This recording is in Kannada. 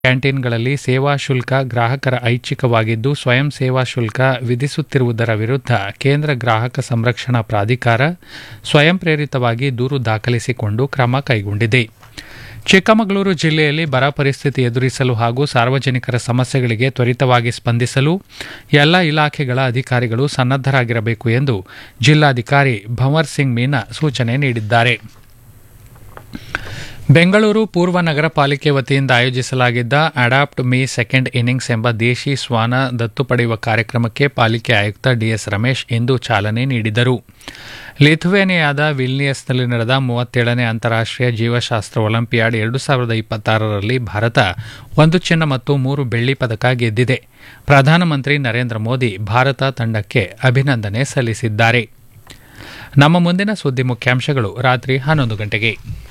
ಕ್ಯಾಂಟೀನ್ಗಳಲ್ಲಿ ಸೇವಾ ಶುಲ್ಕ ಗ್ರಾಹಕರ ಐಚ್ಛಿಕವಾಗಿದ್ದು ಸ್ವಯಂ ಸೇವಾ ಶುಲ್ಕ ವಿಧಿಸುತ್ತಿರುವುದರ ವಿರುದ್ಧ ಕೇಂದ್ರ ಗ್ರಾಹಕ ಸಂರಕ್ಷಣಾ ಪ್ರಾಧಿಕಾರ ಸ್ವಯಂ ಪ್ರೇರಿತವಾಗಿ ದೂರು ದಾಖಲಿಸಿಕೊಂಡು ಕ್ರಮ ಕೈಗೊಂಡಿದೆ ಚಿಕ್ಕಮಗಳೂರು ಜಿಲ್ಲೆಯಲ್ಲಿ ಬರ ಪರಿಸ್ಥಿತಿ ಎದುರಿಸಲು ಹಾಗೂ ಸಾರ್ವಜನಿಕರ ಸಮಸ್ಯೆಗಳಿಗೆ ತ್ವರಿತವಾಗಿ ಸ್ಪಂದಿಸಲು ಎಲ್ಲ ಇಲಾಖೆಗಳ ಅಧಿಕಾರಿಗಳು ಸನ್ನದ್ದರಾಗಿರಬೇಕು ಎಂದು ಜಿಲ್ಲಾಧಿಕಾರಿ ಭಂವರ್ ಸಿಂಗ್ ಮೀನಾ ಸೂಚನೆ ನೀಡಿದ್ದಾರೆ ಬೆಂಗಳೂರು ಪೂರ್ವ ನಗರ ಪಾಲಿಕೆ ವತಿಯಿಂದ ಆಯೋಜಿಸಲಾಗಿದ್ದ ಅಡಾಪ್ಟ್ ಮೀ ಸೆಕೆಂಡ್ ಇನ್ನಿಂಗ್ಸ್ ಎಂಬ ದೇಶಿ ಶ್ವಾನ ದತ್ತು ಪಡೆಯುವ ಕಾರ್ಯಕ್ರಮಕ್ಕೆ ಪಾಲಿಕೆ ಆಯುಕ್ತ ಡಿಎಸ್ ರಮೇಶ್ ಇಂದು ಚಾಲನೆ ನೀಡಿದರು ಲಿಥುವೇನಿಯಾದ ವಿಲ್ನಿಯಸ್ನಲ್ಲಿ ನಡೆದ ಮೂವತ್ತೇಳನೇ ಅಂತಾರಾಷ್ಟ್ರೀಯ ಜೀವಶಾಸ್ತ್ರ ಒಲಿಂಪಿಯಾಡ್ ಎರಡು ಸಾವಿರದ ಇಪ್ಪತ್ತಾರರಲ್ಲಿ ಭಾರತ ಒಂದು ಚಿನ್ನ ಮತ್ತು ಮೂರು ಬೆಳ್ಳಿ ಪದಕ ಗೆದ್ದಿದೆ ಪ್ರಧಾನಮಂತ್ರಿ ನರೇಂದ್ರ ಮೋದಿ ಭಾರತ ತಂಡಕ್ಕೆ ಅಭಿನಂದನೆ ಸಲ್ಲಿಸಿದ್ದಾರೆ ನಮ್ಮ ಮುಂದಿನ ಸುದ್ದಿ ಮುಖ್ಯಾಂಶಗಳು ರಾತ್ರಿ ಹನ್ನೊಂದು ಗಂಟೆಗೆ